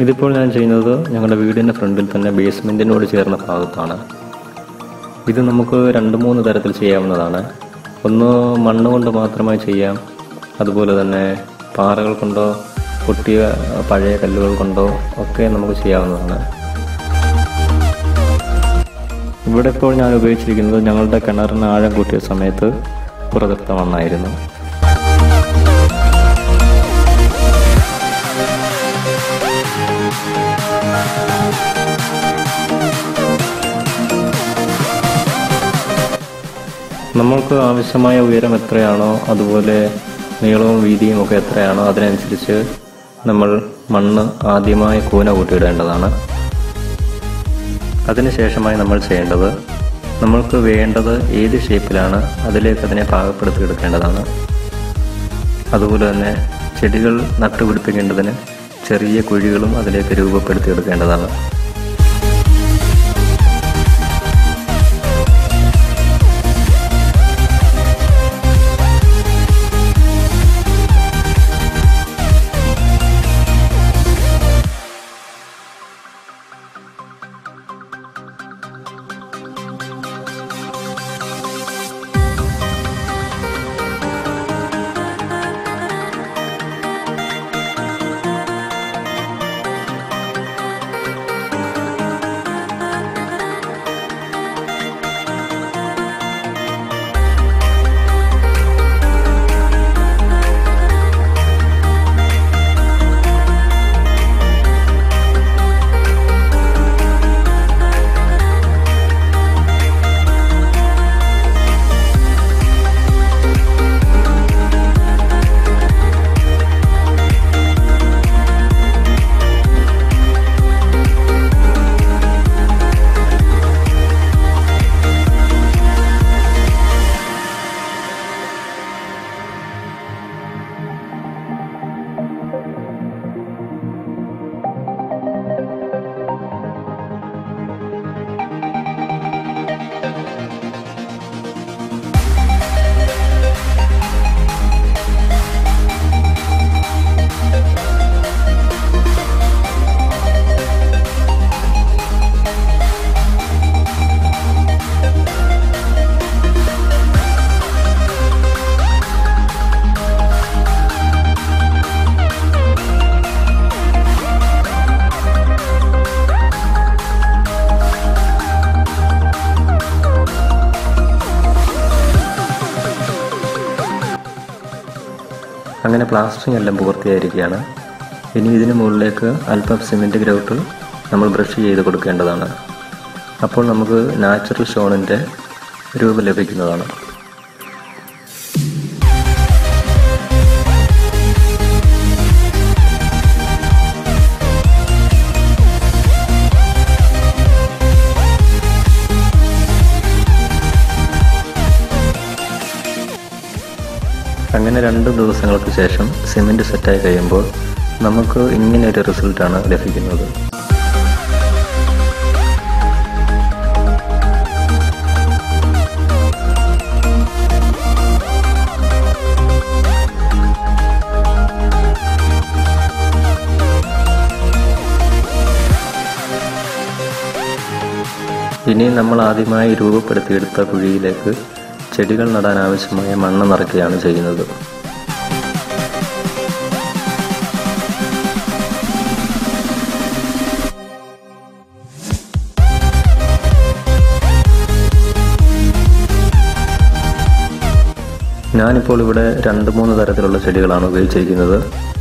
ഇതിപ്പോൾ ഞാൻ ചെയ്യുന്നത് ഞങ്ങളുടെ വീടിൻ്റെ ഫ്രണ്ടിൽ തന്നെ ബേസ്മെൻറ്റിനോട് ചേർന്ന ഭാഗത്താണ് ഇത് നമുക്ക് രണ്ട് മൂന്ന് തരത്തിൽ ചെയ്യാവുന്നതാണ് ഒന്ന് മണ്ണ് കൊണ്ട് മാത്രമായി ചെയ്യാം അതുപോലെ തന്നെ പാറകൾ കൊണ്ടോ പൊട്ടിയ പഴയ കല്ലുകൾ കൊണ്ടോ ഒക്കെ നമുക്ക് ചെയ്യാവുന്നതാണ് ഇവിടെ ഇപ്പോൾ ഞാൻ ഉപയോഗിച്ചിരിക്കുന്നത് ഞങ്ങളുടെ കിണറിന് ആഴം കൂട്ടിയ സമയത്ത് പുറത്തെടുത്ത മണ്ണായിരുന്നു നമ്മൾക്ക് ആവശ്യമായ ഉയരം എത്രയാണോ അതുപോലെ നീളവും വീതിയും ഒക്കെ എത്രയാണോ അതിനനുസരിച്ച് നമ്മൾ മണ്ണ് ആദ്യമായി കൂന കൂട്ടിയിടേണ്ടതാണ് അതിനുശേഷമായി നമ്മൾ ചെയ്യേണ്ടത് നമ്മൾക്ക് വേണ്ടത് ഏത് ഷേപ്പിലാണ് അതിലേക്ക് അതിനെ പാകപ്പെടുത്തി എടുക്കേണ്ടതാണ് അതുപോലെ തന്നെ ചെടികൾ നട്ടുപിടിപ്പിക്കേണ്ടതിന് ചെറിയ കുഴികളും അതിലേക്ക് രൂപപ്പെടുത്തി എടുക്കേണ്ടതാണ് അങ്ങനെ പ്ലാസ്റ്ററിംഗ് എല്ലാം പൂർത്തിയായിരിക്കുകയാണ് ഇനി ഇതിന് മുകളിലേക്ക് അല്പം സിമെൻറ്റ് ഗ്രൗട്ട് നമ്മൾ ബ്രഷ് ചെയ്ത് കൊടുക്കേണ്ടതാണ് അപ്പോൾ നമുക്ക് നാച്ചുറൽ സ്റ്റോണിൻ്റെ രൂപം ലഭിക്കുന്നതാണ് അങ്ങനെ രണ്ട് ദിവസങ്ങൾക്ക് ശേഷം സിമെൻറ്റ് സെറ്റായി കഴിയുമ്പോൾ നമുക്ക് ഇങ്ങനെ ഒരു റിസൾട്ടാണ് ലഭിക്കുന്നത് ഇനി നമ്മൾ ആദ്യമായി രൂപപ്പെടുത്തിയെടുത്ത കുഴിയിലേക്ക് ചെടികൾ നടാൻ ആവശ്യമായ മണ്ണ് നിറയ്ക്കുകയാണ് ചെയ്യുന്നത് ഞാനിപ്പോൾ ഇവിടെ രണ്ട് മൂന്ന് തരത്തിലുള്ള ചെടികളാണ് ഉപയോഗിച്ചിരിക്കുന്നത്